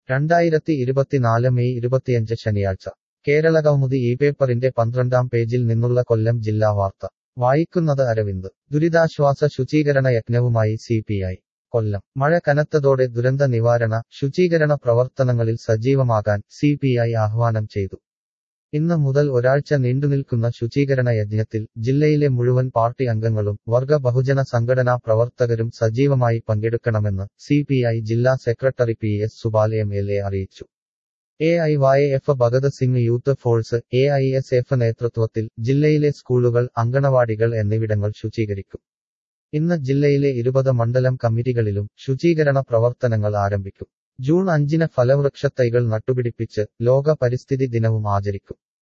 രണ്ടായിരത്തി ഇരുപത്തിനാല് മെയ് ഇരുപത്തിയഞ്ച് ശനിയാഴ്ച കേരളകൗമുദി ഈ പേപ്പറിന്റെ പന്ത്രണ്ടാം പേജിൽ നിന്നുള്ള കൊല്ലം ജില്ലാ വാർത്ത വായിക്കുന്നത് അരവിന്ദ് ദുരിതാശ്വാസ ശുചീകരണ യജ്ഞവുമായി സിപിഐ കൊല്ലം മഴ കനത്തതോടെ ദുരന്ത നിവാരണ ശുചീകരണ പ്രവർത്തനങ്ങളിൽ സജീവമാകാൻ സിപിഐ ആഹ്വാനം ചെയ്തു ഇന്ന് മുതൽ ഒരാഴ്ച നീണ്ടുനിൽക്കുന്ന ശുചീകരണ യജ്ഞത്തിൽ ജില്ലയിലെ മുഴുവൻ പാർട്ടി അംഗങ്ങളും വർഗ ബഹുജന സംഘടനാ പ്രവർത്തകരും സജീവമായി പങ്കെടുക്കണമെന്ന് സിപിഐ ജില്ലാ secretary P S Subal M L A അറിയിച്ചു A I Y F Bhagat Singh youth force A I S F നേതൃത്വത്തിൽ ജില്ലയിലെ സ്കൂളുകൾ അങ്കണവാടികൾ എന്നിവിടങ്ങൾ ശുചീകരിക്കും ഇന്ന് ജില്ലയിലെ ഇരുപത് മണ്ഡലം കമ്മിറ്റികളിലും ശുചീകരണ പ്രവർത്തനങ്ങൾ ആരംഭിക്കും ജൂൺ അഞ്ചിന് ഫലവൃക്ഷത്തൈകൾ നട്ടുപിടിപ്പിച്ച് ലോക പരിസ്ഥിതി ദിനവും ആചരിക്കും